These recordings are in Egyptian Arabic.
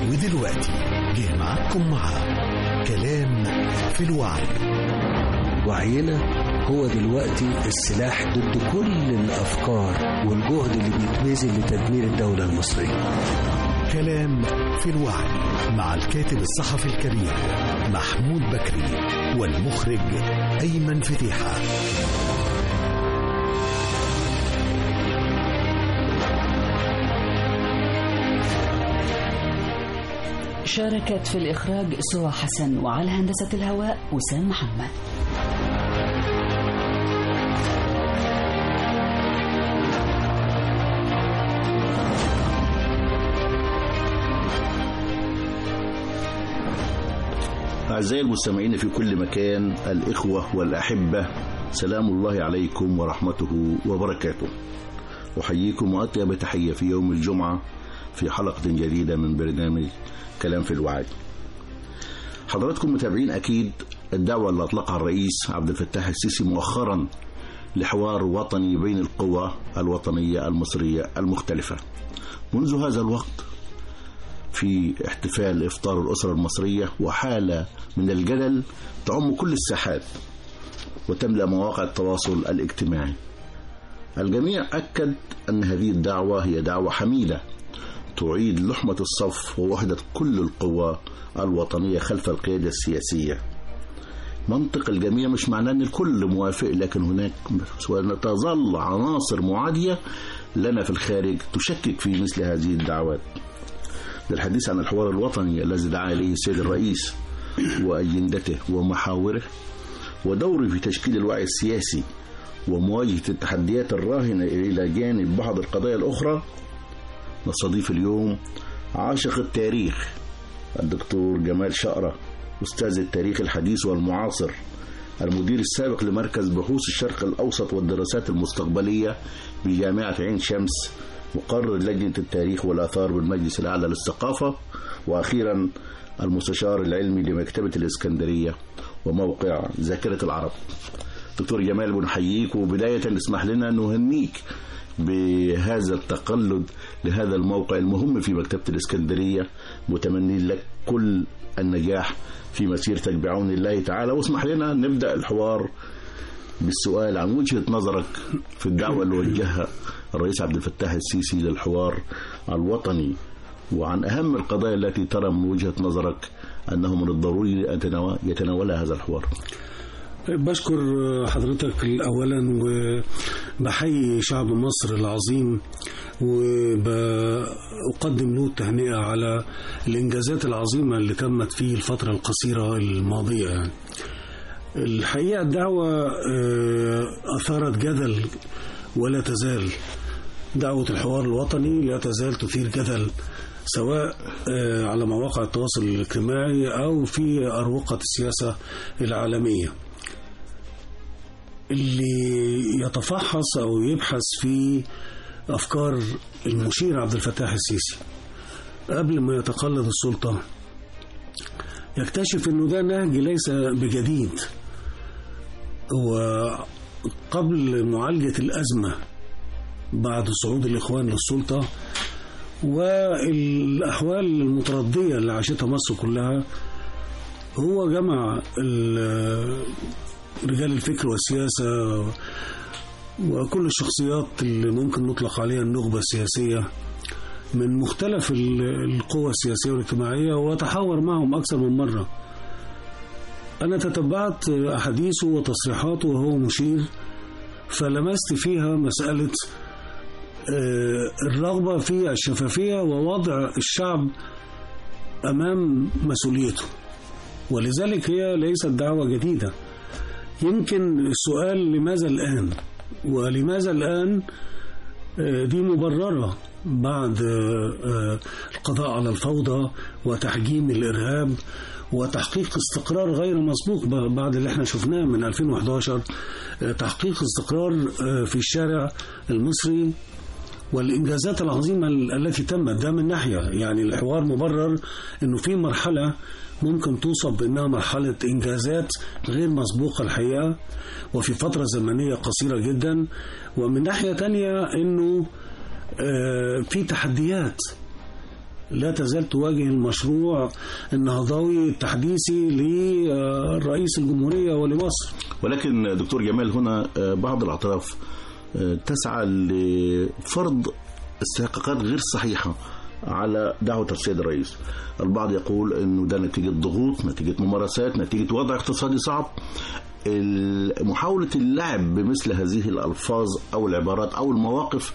ودلوقتي جه معاكم مع كلام في الوعي وعينا هو دلوقتي السلاح ضد كل الأفكار والجهد اللي بيتبذل لتدمير الدولة المصرية كلام في الوعي مع الكاتب الصحفي الكبير محمود بكري والمخرج أيمن فتيحة شاركت في الإخراج سوى حسن وعلى هندسة الهواء وسام محمد أعزائي المستمعين في كل مكان الإخوة والأحبة سلام الله عليكم ورحمته وبركاته أحييكم وأطيب تحية في يوم الجمعة في حلقة جديدة من برنامج كلام في الوعي حضراتكم متابعين أكيد الدعوة اللي أطلقها الرئيس عبد الفتاح السيسي مؤخرا لحوار وطني بين القوى الوطنية المصرية المختلفة منذ هذا الوقت في احتفال إفطار الأسرة المصرية وحالة من الجدل تعم كل الساحات وتملأ مواقع التواصل الاجتماعي الجميع أكد أن هذه الدعوة هي دعوة حميدة تعيد لحمة الصف ووحدة كل القوى الوطنية خلف القيادة السياسية منطق الجميع مش معناه أن الكل موافق لكن هناك تظل عناصر معادية لنا في الخارج تشكك في مثل هذه الدعوات للحديث عن الحوار الوطني الذي دعا إليه السيد الرئيس وأجندته ومحاوره ودوره في تشكيل الوعي السياسي ومواجهة التحديات الراهنة إلى جانب بعض القضايا الأخرى نستضيف اليوم عاشق التاريخ الدكتور جمال شقرة أستاذ التاريخ الحديث والمعاصر المدير السابق لمركز بحوث الشرق الأوسط والدراسات المستقبلية بجامعة عين شمس مقرر لجنة التاريخ والآثار بالمجلس الأعلى للثقافة وأخيرا المستشار العلمي لمكتبة الإسكندرية وموقع ذاكرة العرب دكتور جمال بنحييك وبداية اسمح لنا نهنيك بهذا التقلد لهذا الموقع المهم في مكتبة الإسكندرية متمنين لك كل النجاح في مسيرتك بعون الله تعالى واسمح لنا نبدأ الحوار بالسؤال عن وجهة نظرك في الدعوة اللي وجهها الرئيس عبد الفتاح السيسي للحوار الوطني وعن أهم القضايا التي ترى من وجهة نظرك أنه من الضروري أن يتناولها هذا الحوار بشكر حضرتك أولا وبحيي شعب مصر العظيم وبقدم له التهنئة على الإنجازات العظيمة اللي تمت في الفترة القصيرة الماضية يعني. الحقيقة الدعوة أثارت جدل ولا تزال دعوة الحوار الوطني لا تزال تثير جدل سواء على مواقع التواصل الاجتماعي أو في أروقة السياسة العالمية اللي يتفحص أو يبحث في أفكار المشير عبد الفتاح السيسي قبل ما يتقلد السلطة يكتشف أنه ده نهج ليس بجديد وقبل معالجة الأزمة بعد صعود الإخوان للسلطة والأحوال المتردية اللي عاشتها مصر كلها هو جمع رجال الفكر والسياسة وكل الشخصيات اللي ممكن نطلق عليها النخبة السياسية من مختلف القوى السياسية والاجتماعية وتحاور معهم أكثر من مرة أنا تتبعت أحاديثه وتصريحاته وهو مشير فلمست فيها مسألة الرغبة في الشفافية ووضع الشعب أمام مسؤوليته ولذلك هي ليست دعوة جديدة يمكن السؤال لماذا الآن ولماذا الآن دي مبررة بعد القضاء على الفوضى وتحجيم الإرهاب وتحقيق استقرار غير مسبوق بعد اللي احنا شفناه من 2011 تحقيق استقرار في الشارع المصري والإنجازات العظيمة التي تمت ده من ناحية يعني الحوار مبرر أنه في مرحلة ممكن توصف بأنها مرحلة إنجازات غير مسبوقة الحقيقة وفي فترة زمنية قصيرة جدا ومن ناحية تانية أنه في تحديات لا تزال تواجه المشروع النهضوي التحديثي لرئيس الجمهورية ولمصر ولكن دكتور جمال هنا آه، بعض الأطراف آه، تسعى لفرض استحقاقات غير صحيحة على دعوة السيد الرئيس البعض يقول أنه ده نتيجة ضغوط نتيجة ممارسات نتيجة وضع اقتصادي صعب ال- محاولة اللعب بمثل هذه الألفاظ أو العبارات أو المواقف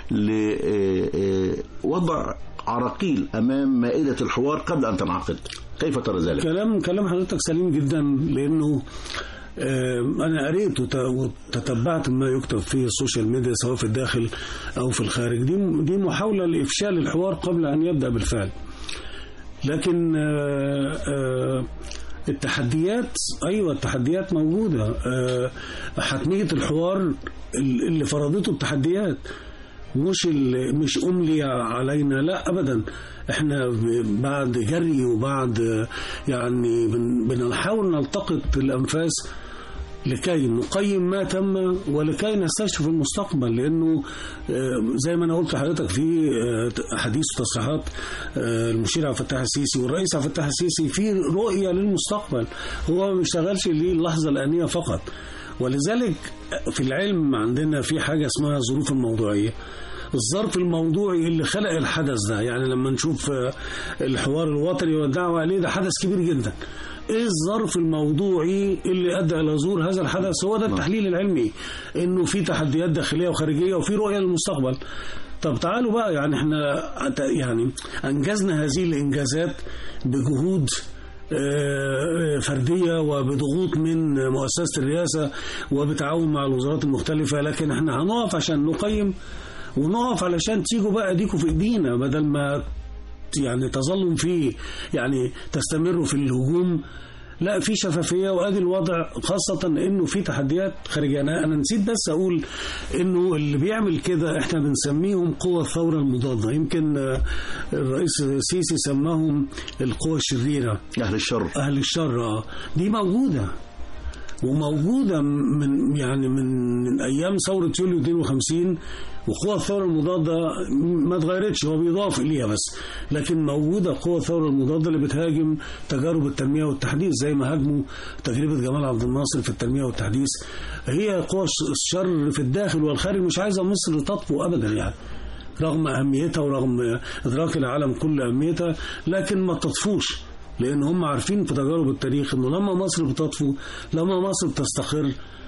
لوضع عراقيل أمام مائدة الحوار قبل أن تنعقد كيف ترى ذلك؟ كلام كلام حضرتك سليم جدا لانه آه، انا قريت وت- وتتبعت ما يكتب في السوشيال ميديا سواء في الداخل او في الخارج دي دي محاوله لافشال الحوار قبل ان يبدا بالفعل لكن آه، آه، التحديات ايوه التحديات موجوده آه، حتميه الحوار اللي فرضته التحديات مش ال- مش املي علينا لا ابدا احنا ب- بعد جري وبعد يعني بن- بنحاول نلتقط الانفاس لكي نقيم ما تم ولكي نستكشف المستقبل لانه آه، زي ما انا قلت لحضرتك في آه، حديث وتصريحات آه، المشير عبد الفتاح السيسي والرئيس عبد الفتاح السيسي في رؤيه للمستقبل هو ما بيشتغلش للحظه الانيه فقط ولذلك في العلم عندنا في حاجه اسمها الظروف الموضوعيه الظرف الموضوعي اللي خلق الحدث ده يعني لما نشوف آه، الحوار الوطني والدعوة عليه ده حدث كبير جدا ايه الظرف الموضوعي اللي ادى الى ظهور هذا الحدث هو ده التحليل العلمي انه في تحديات داخليه وخارجيه وفي رؤيه للمستقبل طب تعالوا بقى يعني احنا يعني انجزنا هذه الانجازات بجهود آه، فردية وبضغوط من مؤسسة الرئاسة وبتعاون مع الوزارات المختلفة لكن احنا هنقف عشان نقيم ونقف علشان تيجوا بقى ايديكم في ايدينا بدل ما يعني تظلوا في يعني تستمروا في الهجوم لا في شفافيه وادي الوضع خاصه انه في تحديات خارجيه انا انا نسيت بس اقول انه اللي بيعمل كده احنا بنسميهم قوى الثوره المضاده يمكن آه، الرئيس السيسي سماهم القوى الشريره أهل الشر اهل الشر آه. دي موجوده وموجوده من يعني من, من ايام ثوره يوليو 52 وقوى الثوره المضاده ما اتغيرتش هو بيضاف اليها بس لكن موجوده قوى الثوره المضاده اللي بتهاجم تجارب التنميه والتحديث زي ما هاجموا تجربه جمال عبد الناصر في التنميه والتحديث هي قوى الشر في الداخل والخارج مش عايزه مصر تطفو ابدا يعني رغم اهميتها ورغم ادراك العالم كل اهميتها لكن ما تطفوش لان هم عارفين في تجارب التاريخ انه لما مصر بتطفو لما مصر بتستقر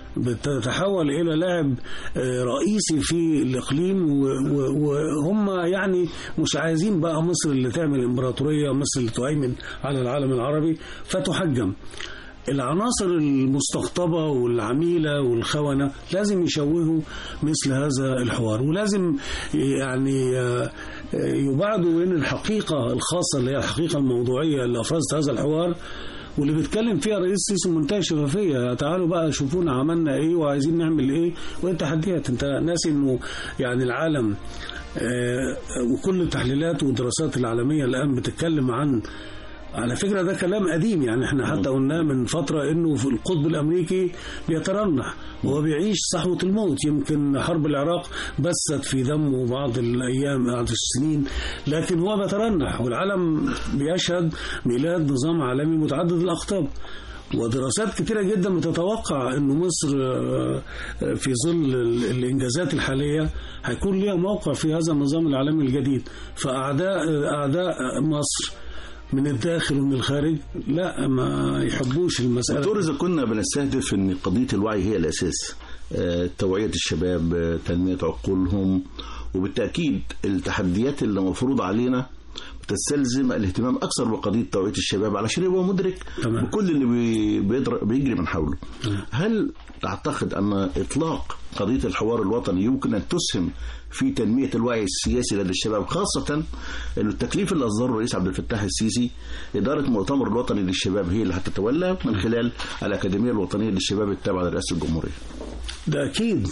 بتتحول الى لاعب آه، رئيسي في الاقليم و- و- وهم يعني مش عايزين بقى مصر اللي تعمل امبراطوريه مصر اللي تهيمن على العالم العربي فتحجم العناصر المستقطبة والعميلة والخونة لازم يشوهوا مثل هذا الحوار ولازم يعني آه، آه، يبعدوا بين الحقيقة الخاصة اللي هي الحقيقة الموضوعية اللي أفرزت هذا الحوار واللي بيتكلم فيها رئيس السيسي بمنتهى الشفافية تعالوا بقى شوفونا عملنا ايه وعايزين نعمل ايه وايه تحديات انت ناسي انه يعني العالم آه، وكل التحليلات والدراسات العالمية الآن بتتكلم عن على فكرة ده كلام قديم يعني احنا حتى قلنا من فترة انه في القطب الامريكي بيترنح وهو بيعيش صحوة الموت يمكن حرب العراق بست في دمه بعض الايام بعض السنين لكن هو بيترنح والعالم بيشهد ميلاد نظام عالمي متعدد الاقطاب ودراسات كتيرة جدا بتتوقع أن مصر آه، آه، في ظل ال- الإنجازات الحالية هيكون ليها موقع في هذا النظام العالمي الجديد فأعداء أعداء مصر من الداخل ومن الخارج لا ما يحبوش المسألة دكتور إذا كنا بنستهدف أن قضية الوعي هي الأساس آه، توعية الشباب آه، تنمية عقولهم وبالتأكيد التحديات اللي مفروض علينا تستلزم الاهتمام أكثر بقضية توعية الشباب علشان يبقى مدرك تمام. بكل اللي بي- بيدر- بيجري من حوله هل تعتقد أن إطلاق قضية الحوار الوطني يمكن أن تسهم في تنمية الوعي السياسي لدى الشباب خاصة أن التكليف اللي أصدره الرئيس عبد الفتاح السيسي إدارة المؤتمر الوطني للشباب هي اللي هتتولى من خلال الأكاديمية الوطنية للشباب التابعة لرئاسة الجمهورية ده أكيد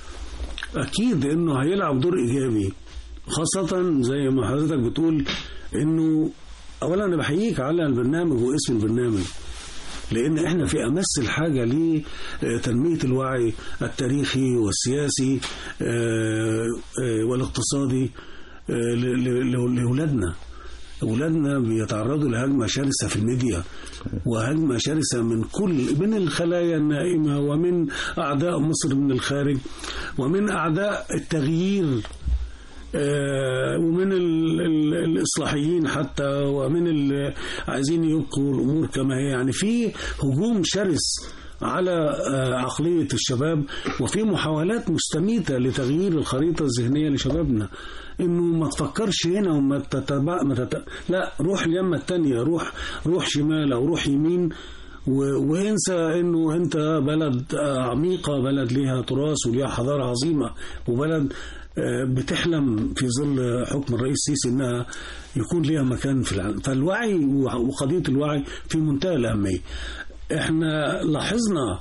أكيد إنه هيلعب دور إيجابي خاصة زي ما حضرتك بتقول إنه أولا أنا بحييك على البرنامج واسم البرنامج لأن إحنا في أمس الحاجة لتنمية الوعي التاريخي والسياسي آه، آه، والاقتصادي آه، ل- ل- ل- لأولادنا أولادنا بيتعرضوا لهجمة شرسة في الميديا وهجمة شرسة من كل من الخلايا النائمة ومن أعداء مصر من الخارج ومن أعداء التغيير آه، ومن ال- ال- الإصلاحيين حتى ومن اللي عايزين يبقوا الأمور كما هي يعني في هجوم شرس على آه، عقلية الشباب وفي محاولات مستميتة لتغيير الخريطة الذهنية لشبابنا انه ما تفكرش هنا وما تتبع ما تت... لا روح اليمة التانية روح روح شمال او روح يمين و- وانسى انه انت بلد آه، عميقة بلد ليها تراث وليها حضارة عظيمة وبلد آه، بتحلم في ظل حكم الرئيس السيسي انها يكون ليها مكان في العالم فالوعي وقضية الوعي في منتهى الأهمية احنا لاحظنا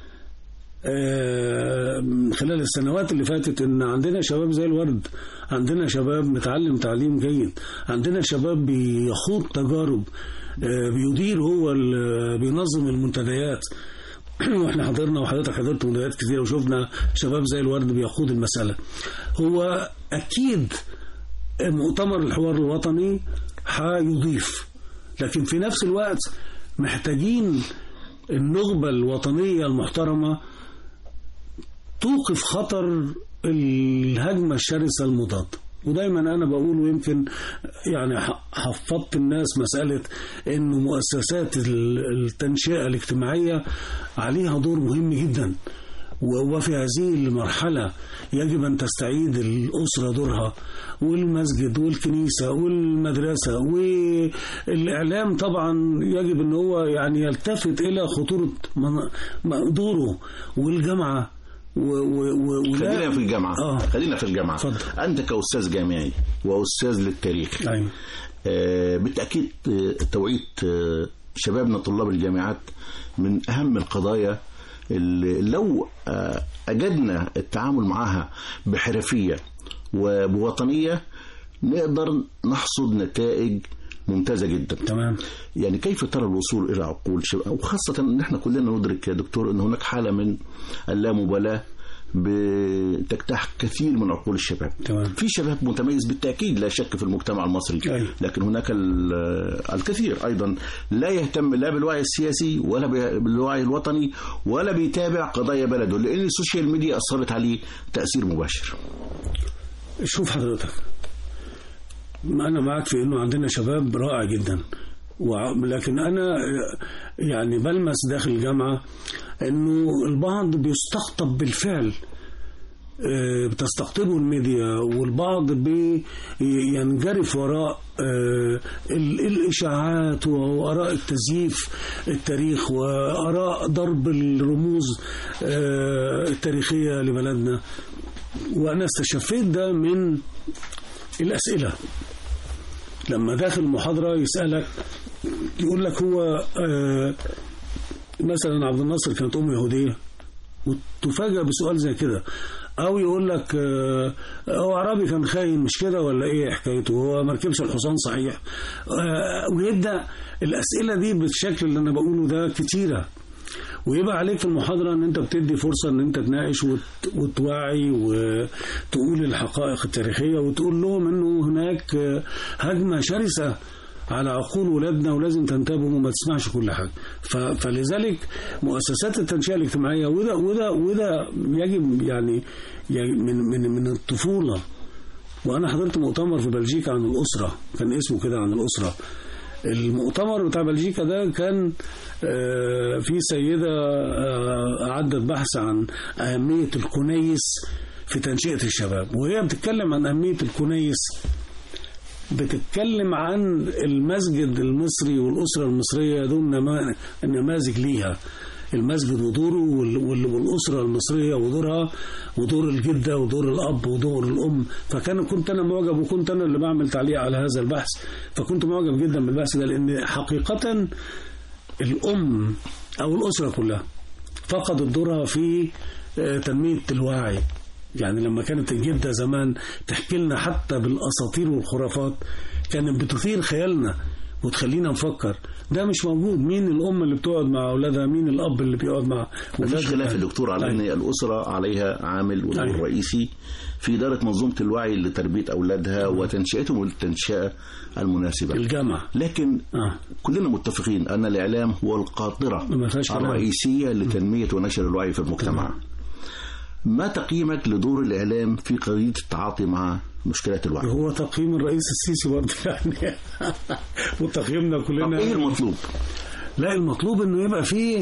آه، من خلال السنوات اللي فاتت ان عندنا شباب زي الورد عندنا شباب متعلم تعليم جيد عندنا شباب بيخوض تجارب آه، بيدير هو ال- بينظم المنتديات واحنا حضرنا وحضرتك حضرت منتديات كتير وشفنا شباب زي الورد بيخوض المسألة هو أكيد مؤتمر الحوار الوطني هيضيف لكن في نفس الوقت محتاجين النخبة الوطنية المحترمة توقف خطر الهجمة الشرسة المضادة ودايما انا بقول ويمكن يعني ح- حفظت الناس مساله انه مؤسسات ال- التنشئه الاجتماعيه عليها دور مهم جدا و- وفي هذه المرحله يجب ان تستعيد الاسره دورها والمسجد والكنيسه والمدرسه والاعلام طبعا يجب ان هو يعني يلتفت الى خطوره من- م- دوره والجامعه و و و ولا- خلينا في الجامعة آه. خلينا في الجامعة اتفضل. أنت كأستاذ جامعي وأستاذ للتاريخ أيوة. آه، بالتأكيد آه، توعية آه، شبابنا طلاب الجامعات من أهم القضايا اللي لو آه، أجدنا التعامل معها بحرفية وبوطنية نقدر نحصد نتائج ممتازة جدا تمام يعني كيف ترى الوصول إلى عقول شباب وخاصة أن احنا كلنا ندرك يا دكتور أن هناك حالة من اللامبالاة بتجتاح كثير من عقول الشباب تمام. في شباب متميز بالتأكيد لا شك في المجتمع المصري أيوة. لكن هناك ال- الكثير أيضا لا يهتم لا بالوعي السياسي ولا بالوعي الوطني ولا بيتابع قضايا بلده لأن السوشيال ميديا أثرت عليه تأثير مباشر شوف حضرتك أنا معك في إنه عندنا شباب رائع جدا وع- لكن أنا يعني بلمس داخل الجامعة إنه البعض بيستقطب بالفعل آه، بتستقطبه الميديا والبعض بينجرف وراء آه، ال- الإشاعات وآراء التزييف التاريخ وآراء ضرب الرموز آه، التاريخية لبلدنا وأنا استشفيت ده من الأسئلة لما داخل المحاضرة يسألك يقول لك هو آه، مثلا عبد الناصر كانت أم يهودية وتفاجأ بسؤال زي كده أو يقول لك آه، هو عربي كان خاين مش كده ولا إيه حكايته هو ما ركبش الحصان صحيح آه، ويبدأ الأسئلة دي بالشكل اللي أنا بقوله ده كتيرة ويبقى عليك في المحاضرة ان انت بتدي فرصة ان انت تناقش وت- وتوعي وتقول الحقائق التاريخية وتقول لهم انه هناك هجمة شرسة على عقول ولادنا ولازم تنتبهوا وما تسمعش كل حاجة ف- فلذلك مؤسسات التنشئة الاجتماعية وده وده وده يجب يعني يعني من من من الطفولة وانا حضرت مؤتمر في بلجيكا عن الاسره كان اسمه كده عن الاسره المؤتمر بتاع بلجيكا ده كان آه، في سيده آه، اعدت بحث عن اهميه الكنيس في تنشئه الشباب وهي بتتكلم عن اهميه الكنيس بتتكلم عن المسجد المصري والاسره المصريه دول نما- نماذج ليها المسجد ودوره وال- وال- والاسره المصريه ودورها ودور الجده ودور الاب ودور الام فكان كنت انا معجب وكنت انا اللي بعمل تعليق على هذا البحث فكنت معجب جدا بالبحث ده لان حقيقه الام او الاسره كلها فقدت دورها في آه، تنميه الوعي يعني لما كانت الجده زمان تحكي لنا حتى بالاساطير والخرافات كانت بتثير خيالنا وتخلينا نفكر ده مش موجود مين الام اللي بتقعد مع اولادها مين الاب اللي بيقعد مع مفيش أولادها؟ خلاف يا دكتور على ان أيوة. الاسره عليها عامل ودور أيوة. رئيسي في اداره منظومه الوعي لتربيه اولادها وتنشئتهم للتنشئه المناسبه الجامعه لكن اه كلنا متفقين ان الاعلام هو القاطره ما فيهاش كلام. الرئيسيه لتنميه ونشر الوعي في المجتمع ما تقييمك لدور الاعلام في قضيه التعاطي مع مشكلات الوعي هو تقييم الرئيس السيسي برضه يعني وتقييمنا طب كلنا ايه المطلوب لا المطلوب انه يبقى فيه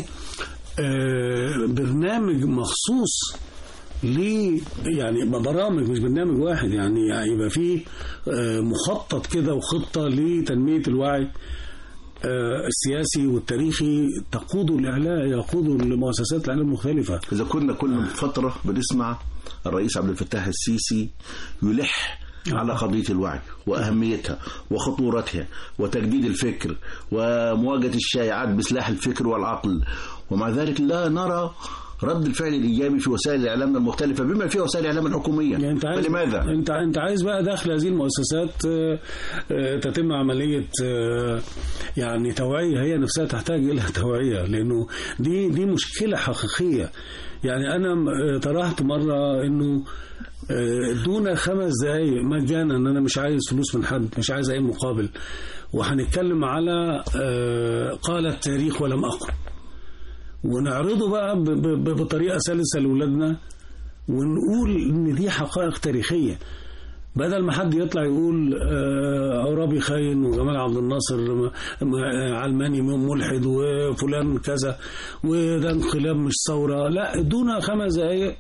آه، برنامج مخصوص ليه يعني برامج مش برنامج واحد يعني يبقى فيه آه، مخطط كده وخطة لتنمية الوعي آه، السياسي والتاريخي تقوده الإعلام يقوده المؤسسات الإعلام المختلفة إذا كنا كل فترة بنسمع الرئيس عبد الفتاح السيسي يلح على قضية الوعي وأهميتها وخطورتها وتجديد الفكر ومواجهة الشائعات بسلاح الفكر والعقل ومع ذلك لا نرى رد الفعل الإيجابي في وسائل الإعلام المختلفة بما فيها وسائل الإعلام الحكومية يعني انت عايز فلماذا؟ انت انت عايز بقى داخل هذه المؤسسات آه، آه، تتم عمليه آه، يعني توعيه هي نفسها تحتاج الى توعيه لانه دي دي مشكله حقيقيه يعني انا آه، طرحت مره انه آه، ادونا خمس دقايق مجانا انا مش عايز فلوس من حد مش عايز اي مقابل وهنتكلم على آه، قال التاريخ ولم اقل ونعرضه بقى ب- ب- ب- بطريقه سلسه لاولادنا ونقول ان دي حقائق تاريخيه بدل ما حد يطلع يقول آه، عرابي خاين وجمال عبد الناصر م- م- علماني ملحد وفلان كذا وده انقلاب مش ثوره لا ادونا خمس دقائق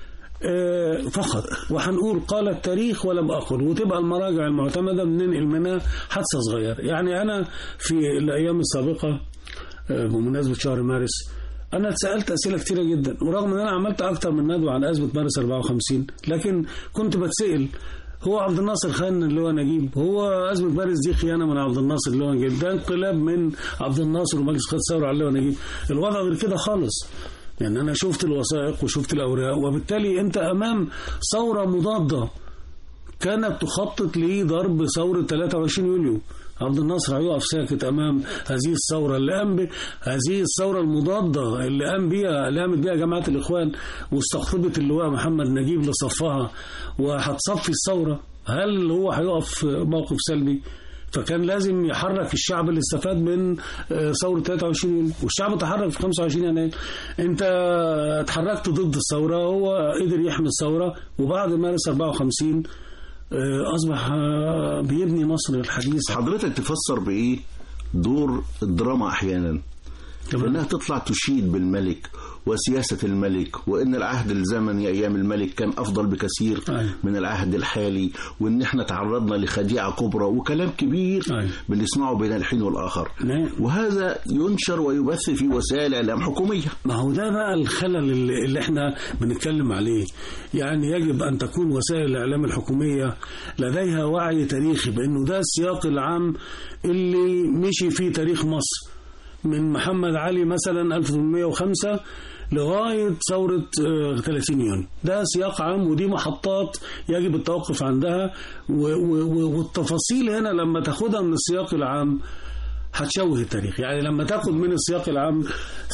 آه، فقط وهنقول قال التاريخ ولم أقل وتبقى المراجع المعتمدة بننقل منها حادثة صغيرة يعني أنا في الأيام السابقة آه، بمناسبة شهر مارس أنا اتسألت أسئلة كتيرة جدا ورغم أن أنا عملت أكتر من ندوة عن أزمة مارس 54 لكن كنت بتسأل هو عبد الناصر خان اللي هو نجيب هو أزمة مارس دي خيانة من عبد الناصر اللي هو نجيب ده انقلاب من عبد الناصر ومجلس قيادة الثورة على اللي هو نجيب الوضع غير كده خالص يعني أنا شفت الوثائق وشفت الأوراق وبالتالي أنت أمام ثورة مضادة كانت تخطط لضرب ثورة 23 يوليو عبد الناصر هيقف ساكت امام هذه الثوره اللي قام ب- هذه الثوره المضاده اللي قام بيها اللي قامت بيها جماعه الاخوان واستقطبت اللواء محمد نجيب لصفها وهتصفي الثوره هل هو هيقف موقف سلبي؟ فكان لازم يحرك الشعب اللي استفاد من آه، ثورة 23 يوليو والشعب تحرك في 25 يناير انت اتحركت ضد الثورة هو قدر يحمي الثورة وبعد مارس 54 آه، أصبح آه، بيبني مصر الحديثة حضرتك تفسر بإيه دور الدراما أحيانا تمام. انها تطلع تشيد بالملك وسياسة الملك وان العهد الزمني ايام الملك كان افضل بكثير أيوة. من العهد الحالي وان احنا تعرضنا لخديعة كبرى وكلام كبير أيوة. بنسمعه بين الحين والاخر نعم. وهذا ينشر ويبث في وسائل اعلام حكومية ما هو ده بقى الخلل اللي اللي احنا بنتكلم عليه يعني يجب أن تكون وسائل الإعلام الحكومية لديها وعي تاريخي بأنه ده السياق العام اللي مشي فيه تاريخ مصر من محمد علي مثلا 1805 لغاية ثورة آه، 30 يونيو ده سياق عام ودي محطات يجب التوقف عندها و- و- و- والتفاصيل هنا لما تاخدها من السياق العام هتشوه التاريخ يعني لما تاخد من السياق العام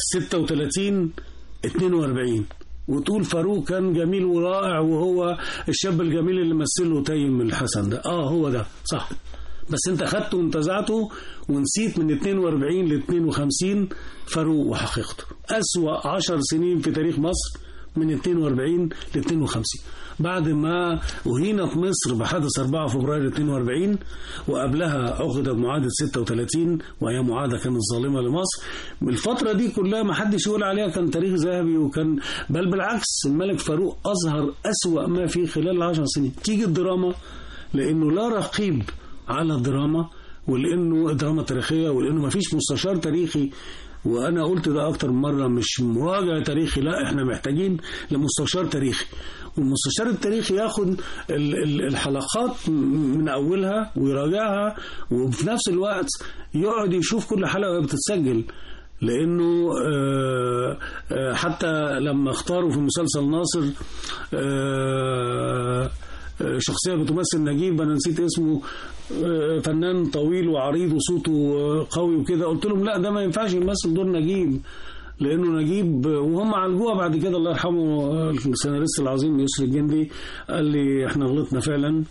36 42 وتقول فاروق كان جميل ورائع وهو الشاب الجميل اللي مثله تيم الحسن ده اه هو ده صح بس انت خدته وانتزعته ونسيت من 42 ل 52 فاروق وحقيقته أسوأ عشر سنين في تاريخ مصر من 42 ل 52 بعد ما أهينت مصر بحدث 4 فبراير 42 وقبلها عقدت معاهدة 36 وهي معاهدة كانت ظالمة لمصر الفترة دي كلها ما حدش يقول عليها كان تاريخ ذهبي وكان بل بالعكس الملك فاروق أظهر أسوأ ما فيه خلال العشر سنين تيجي الدراما لأنه لا رقيب على الدراما ولأنه دراما تاريخية ولأنه ما فيش مستشار تاريخي وانا قلت ده اكتر من مره مش مراجع تاريخي لا احنا محتاجين لمستشار تاريخي والمستشار التاريخي ياخد ال- ال- الحلقات م- من اولها ويراجعها وفي نفس الوقت يقعد يشوف كل حلقه وهي بتتسجل لانه آه، آه، حتى لما اختاروا في مسلسل ناصر آه، آه، شخصيه بتمثل نجيب انا نسيت اسمه آه، فنان طويل وعريض وصوته آه، قوي وكده قلت لهم لا ده ما ينفعش يمثل دور نجيب لانه نجيب وهم عالجوها بعد كده الله يرحمه آه، السيناريست العظيم يسري الجندي قال لي احنا غلطنا فعلا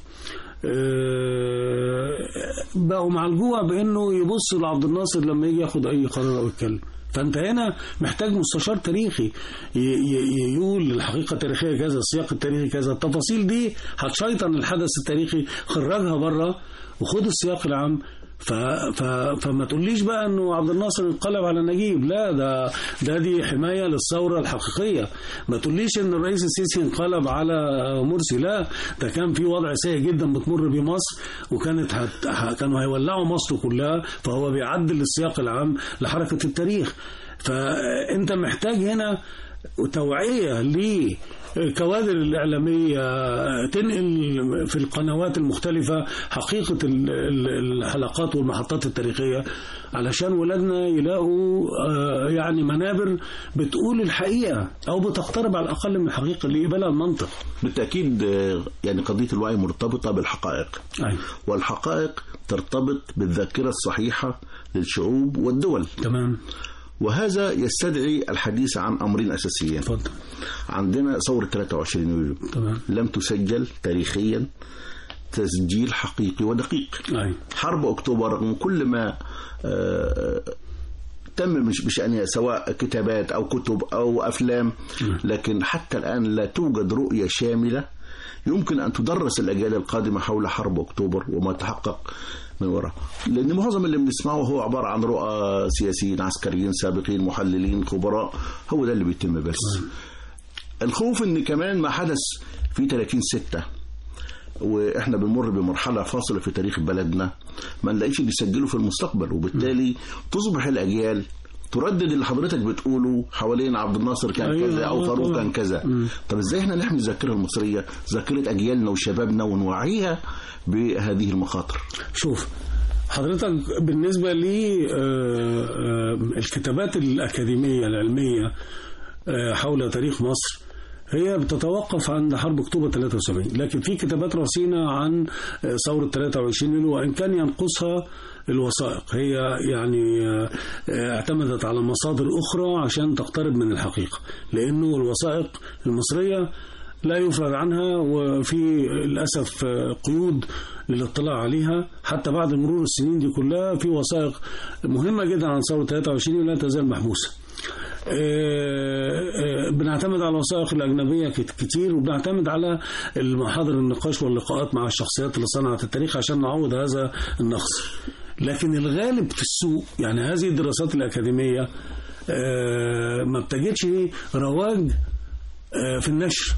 آه، بقوا معالجوها بانه يبص لعبد الناصر لما يجي ياخد اي قرار او يتكلم فانت هنا محتاج مستشار تاريخي ي- ي- يقول الحقيقه التاريخيه كذا السياق التاريخي كذا التفاصيل دي هتشيطن الحدث التاريخي خرجها بره وخد السياق العام ف... ف... فما تقوليش بقى انه عبد الناصر انقلب على نجيب لا ده ده دي حمايه للثوره الحقيقيه ما تقوليش ان الرئيس السيسي انقلب على مرسي لا ده كان في وضع سيء جدا بتمر بيه مصر وكانت هت... ه- كانوا هيولعوا مصر كلها فهو بيعدل السياق العام لحركه التاريخ فانت محتاج هنا توعية للكوادر الإعلامية تنقل في القنوات المختلفة حقيقة ال- ال- الحلقات والمحطات التاريخية علشان ولادنا يلاقوا آه، يعني منابر بتقول الحقيقة أو بتقترب على الأقل من الحقيقة اللي يقبلها المنطق بالتأكيد آه، يعني قضية الوعي مرتبطة بالحقائق أيوة. والحقائق ترتبط بالذاكرة الصحيحة للشعوب والدول تمام وهذا يستدعي الحديث عن أمرين أساسيين اتفضل عندنا ثورة 23 يوليو تمام لم تسجل تاريخيا تسجيل حقيقي ودقيق أيوة. حرب أكتوبر رغم كل ما آه، تم مش بشأنها سواء كتابات أو كتب أو أفلام لكن حتى الآن لا توجد رؤية شاملة يمكن أن تدرس الأجيال القادمة حول حرب أكتوبر وما تحقق من وراء لأن معظم اللي بنسمعه هو عبارة عن رؤى سياسيين عسكريين سابقين محللين خبراء هو ده اللي بيتم بس الخوف ان كمان ما حدث في 30 6 واحنا بنمر بمرحله فاصله في تاريخ بلدنا ما نلاقيش اللي يسجله في المستقبل وبالتالي تصبح الاجيال تردد اللي حضرتك بتقوله حوالين عبد الناصر كان أيوة، كذا او آه، فاروق طبعا. كان كذا طب ازاي احنا نحمي الذاكره المصريه ذاكره اجيالنا وشبابنا ونوعيها بهذه المخاطر شوف حضرتك بالنسبة لي آه، آه، الكتابات الأكاديمية العلمية آه، حول تاريخ مصر هي بتتوقف عند حرب اكتوبر 73 لكن في كتابات رصينة عن آه، ثورة 23 يوليو وإن كان ينقصها الوثائق هي يعني آه، آه، اعتمدت على مصادر أخرى عشان تقترب من الحقيقة لأنه الوثائق المصرية لا يفرج عنها وفي للأسف آه، قيود للاطلاع عليها حتى بعد مرور السنين دي كلها في وثائق مهمة جدا عن ثورة 23 ولا تزال محبوسة آه، آه، بنعتمد على الوثائق الأجنبية كت- كتير وبنعتمد على المحاضر النقاش واللقاءات مع الشخصيات اللي صنعت التاريخ عشان نعوض هذا النقص لكن الغالب في السوق يعني هذه الدراسات الأكاديمية آه، ما بتجدش رواج آه، في النشر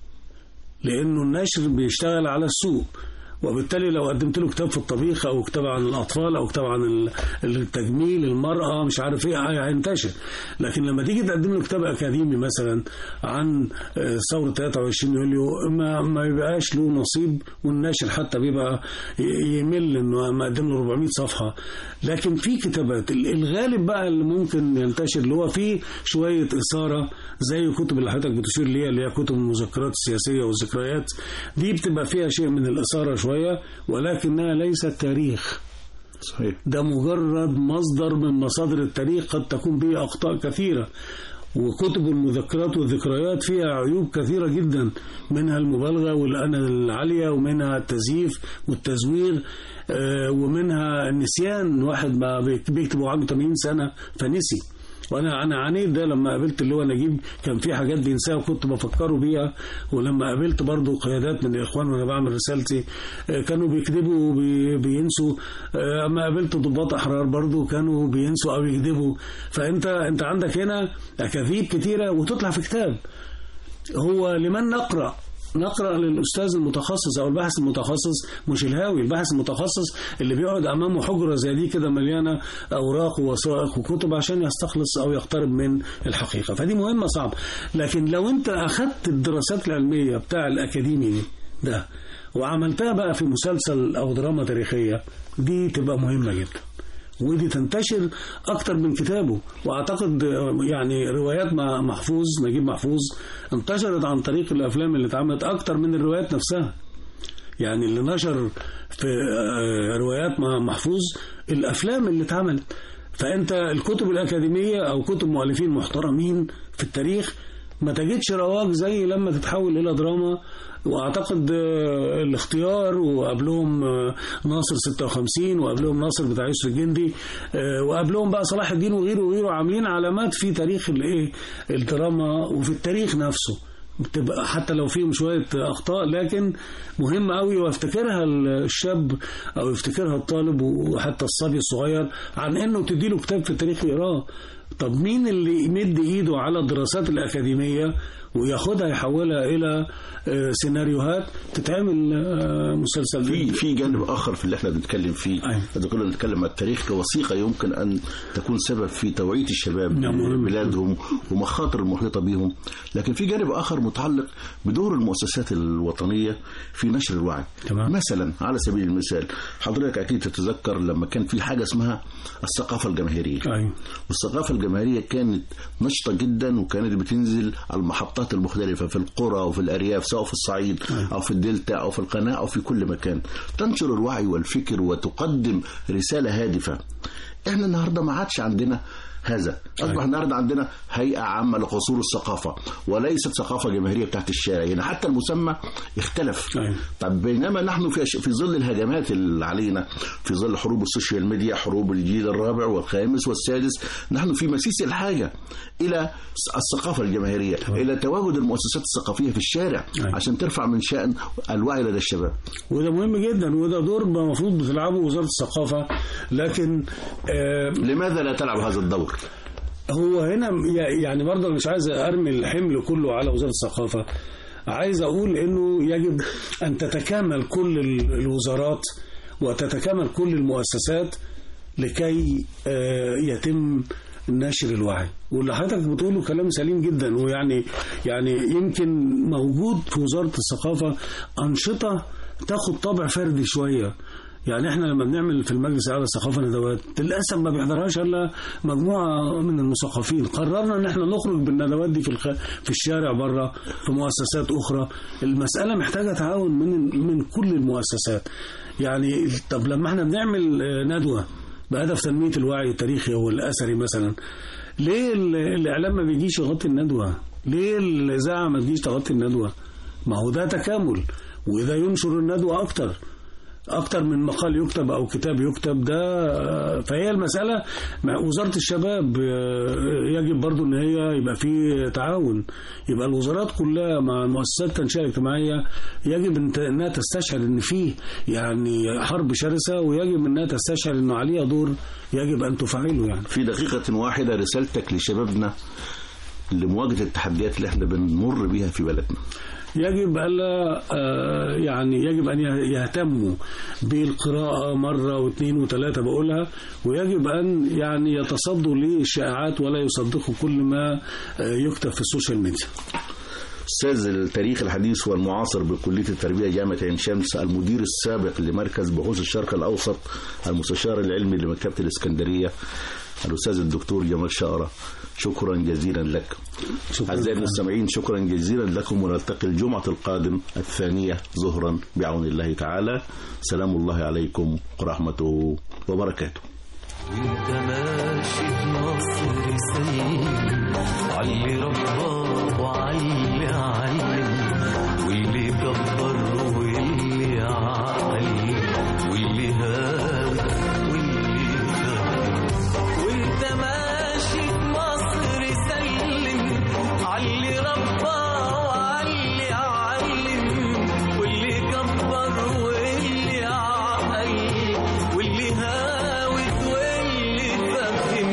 لانه النشر بيشتغل على السوق وبالتالي لو قدمت له كتاب في الطبيخ او كتاب عن الاطفال او كتاب عن ال- التجميل المراه مش عارف ايه هينتشر لكن لما تيجي تقدم له كتاب اكاديمي مثلا عن آه، ثوره 23 يوليو ما ما بيبقاش له نصيب والناشر حتى بيبقى ي- يمل انه مقدم له 400 صفحه لكن في كتابات ال- الغالب بقى اللي ممكن ينتشر اللي هو فيه شويه اثاره زي كتب اللي حضرتك بتشير ليها اللي هي كتب المذكرات السياسيه والذكريات دي بتبقى فيها شيء من الاثاره شويه ولكنها ليست تاريخ صحيح ده مجرد مصدر من مصادر التاريخ قد تكون به أخطاء كثيرة وكتب المذكرات والذكريات فيها عيوب كثيرة جدا منها المبالغة والأنا العالية ومنها التزييف والتزوير آه، ومنها النسيان واحد ما بيك- بيكتب وعنده 80 سنة فنسي وانا انا عانيت ده لما قابلت اللي هو نجيب كان في حاجات بينساها وكنت بفكره بيها ولما قابلت برضو قيادات من الاخوان وانا بعمل رسالتي آه، كانوا بيكذبوا وبي- بينسوا آه، اما قابلت ضباط احرار برضو كانوا بينسوا او يكذبوا فانت انت عندك هنا اكاذيب كتيره وتطلع في كتاب هو لمن نقرا نقرا للاستاذ المتخصص او الباحث المتخصص مش الهاوي الباحث المتخصص اللي بيقعد امامه حجره زي دي كده مليانه اوراق ووثائق وكتب عشان يستخلص او يقترب من الحقيقه فدي مهمه صعبه لكن لو انت اخذت الدراسات العلميه بتاع الاكاديمي دي ده وعملتها بقى في مسلسل او دراما تاريخيه دي تبقى مهمه جدا ودي تنتشر اكتر من كتابه واعتقد يعني روايات مع محفوظ نجيب محفوظ انتشرت عن طريق الافلام اللي اتعملت اكتر من الروايات نفسها يعني اللي نشر في آه، روايات مع محفوظ الافلام اللي اتعملت فانت الكتب الاكاديميه او كتب مؤلفين محترمين في التاريخ ما تجدش رواج زي لما تتحول الى دراما واعتقد آه، الاختيار وقبلهم آه، ناصر 56 وقبلهم ناصر بتاع يوسف الجندي آه، وقبلهم بقى صلاح الدين وغيره وغيره عاملين علامات في تاريخ الايه الدراما وفي التاريخ نفسه بتبقى حتى لو فيهم شوية أخطاء لكن مهم قوي ويفتكرها الشاب أو يفتكرها الطالب وحتى الصبي الصغير عن إنه تديله كتاب في التاريخ يقراه طب مين اللي يمد إيده على الدراسات الأكاديمية وياخدها يحولها إلى آه، سيناريوهات تتعمل آه، مسلسل في في جانب اخر في اللي احنا بنتكلم فيه أيوة. اذا كنا بنتكلم عن التاريخ كوثيقه يمكن ان تكون سبب في توعيه الشباب نعم، مهم. بلادهم ومخاطر المحيطه بهم لكن في جانب اخر متعلق بدور المؤسسات الوطنيه في نشر الوعي تمام. مثلا على سبيل المثال حضرتك اكيد تتذكر لما كان في حاجه اسمها الثقافه الجماهيريه أيوة. والثقافة الجماهيرية كانت نشطة جدا وكانت بتنزل على المحطات المختلفة في القرى وفي الأرياف سواء في الصعيد أو في الدلتا أو في القناة أو في كل مكان تنشر الوعي والفكر وتقدم رسالة هادفة احنا النهاردة ما عادش عندنا هذا اصبح النهارده عندنا هيئه عامه لقصور الثقافه وليست ثقافه جماهيريه بتاعت الشارع يعني حتى المسمى اختلف أيوة. طب بينما نحن في في ظل الهجمات اللي علينا في ظل حروب السوشيال ميديا حروب الجيل الرابع والخامس والسادس نحن في مسيس الحاجه الى الثقافه الجماهيريه الى تواجد المؤسسات الثقافيه في الشارع أيوة. عشان ترفع من شان الوعي لدى الشباب وده مهم جدا وده دور المفروض بتلعبه وزارة الثقافة لكن آه لماذا لا تلعب هذا الدور هو هنا ي- يعني برضه مش عايز ارمي الحمل كله على وزاره الثقافه عايز اقول انه يجب ان تتكامل كل ال- الوزارات وتتكامل كل المؤسسات لكي آه، يتم نشر الوعي واللي حضرتك بتقوله كلام سليم جدا ويعني يعني يمكن موجود في وزاره الثقافه انشطه تاخد طابع فردي شويه يعني احنا لما بنعمل في المجلس الاعلى للثقافه ندوات للاسف ما بيحضرهاش الا مجموعه من المثقفين قررنا ان احنا نخرج بالندوات دي في الخ... في الشارع بره في مؤسسات اخرى المساله محتاجه تعاون من من كل المؤسسات يعني طب لما احنا بنعمل آه، ندوه بهدف تنميه الوعي التاريخي او الاثري مثلا ليه ال- الاعلام ما بيجيش يغطي الندوه ليه الاذاعه ما تجيش تغطي الندوه ما هو ده تكامل وده ينشر الندوه اكتر اكتر من مقال يكتب او كتاب يكتب ده فهي المساله مع وزاره الشباب آه، يجب برضو ان هي يبقى في تعاون يبقى الوزارات كلها مع المؤسسات التنشئه الاجتماعيه يجب إن- انها تستشعر ان فيه يعني حرب شرسه ويجب انها تستشعر انه عليها دور يجب ان تفعله يعني في دقيقه واحده رسالتك لشبابنا لمواجهه التحديات اللي احنا بنمر بيها في بلدنا يجب ألا آه، يعني يجب أن يهتموا بالقراءة مرة واثنين وثلاثة بقولها ويجب أن يعني يتصدوا للشائعات ولا يصدقوا كل ما آه، يكتب في السوشيال ميديا استاذ التاريخ الحديث والمعاصر بكليه التربيه جامعه عين شمس المدير السابق لمركز بحوث الشرق الاوسط المستشار العلمي لمكتبه الاسكندريه الاستاذ الدكتور جمال شقره شكرا جزيلا لك شكراً. اعزائي المستمعين شكرا جزيلا لكم ونلتقي الجمعه القادم الثانيه ظهرا بعون الله تعالى سلام الله عليكم ورحمته وبركاته وانت ماشي في مصر سليم علي رباه وعلي علم واللي كبر واللي عقل واللي هاب واللي فهم وانت ماشي في مصر سلم علي رباه وعلي علم واللي كبر واللي عقل واللي هاوت واللي فهم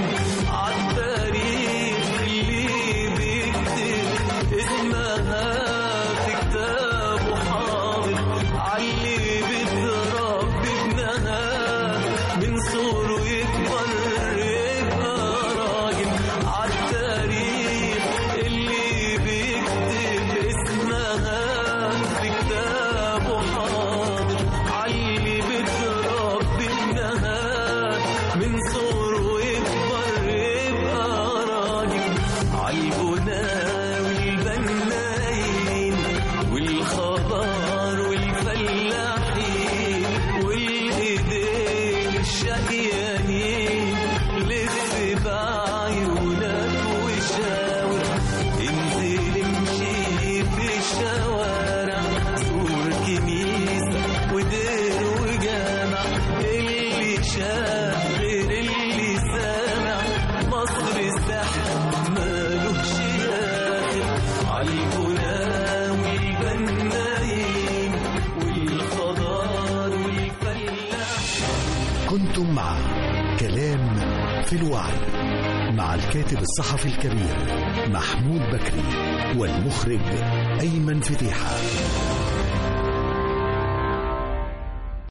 عالتاريخ اللي بيكتب اسمها في كتابه حاضر علي بتربي ابنها من صغره يكبر يبقى راجل عالتاريخ اللي بيكتب اسمها في كتابه حاضر علي بتربي ابنها من صغره يكبر يبقى راجل عالبنا والبنايين والخضار والفلاحين سنين لف بعيونك وشاور انزل امشي في الشوارع زور كنيسة ودير وجامع اللي شاف غير اللي سامع مصر الزحمة مالوش آخر عالبناء والبنايين والخضار والفلاح كنتم مع كلام في الوعي مع الكاتب الصحفي الكبير محمود بكري والمخرج أيمن فتيحة